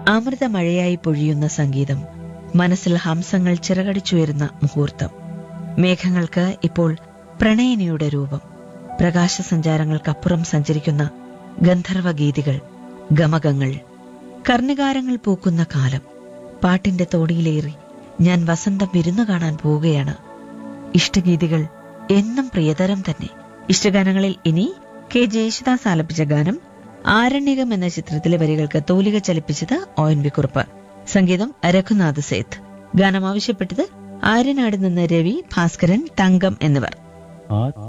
അമൃതമഴയായി പൊഴിയുന്ന സംഗീതം മനസ്സിൽ ഹംസങ്ങൾ ചിറകടിച്ചുയരുന്ന മുഹൂർത്തം മേഘങ്ങൾക്ക് ഇപ്പോൾ പ്രണയിനിയുടെ രൂപം പ്രകാശസഞ്ചാരങ്ങൾക്കപ്പുറം സഞ്ചരിക്കുന്ന ഗന്ധർവ ഗീതികൾ ഗമകങ്ങൾ കർണികാരങ്ങൾ പൂക്കുന്ന കാലം പാട്ടിന്റെ തോടിയിലേറി ഞാൻ വസന്തം വിരുന്നു കാണാൻ പോവുകയാണ് ഇഷ്ടഗീതികൾ എന്നും പ്രിയതരം തന്നെ ഇഷ്ടഗാനങ്ങളിൽ ഇനി കെ ജയേശുദാസ് ആലപിച്ച ഗാനം ആരണ്യകം എന്ന ചിത്രത്തിലെ വരികൾക്ക് തോലിക ചലിപ്പിച്ചത് ഒ എൻ വി കുറുപ്പ് സംഗീതം രഘുനാഥ് സേത്ത് ഗാനം ആവശ്യപ്പെട്ടത് ആര്യനാട് നിന്ന് രവി ഭാസ്കരൻ തങ്കം എന്നിവർ ആ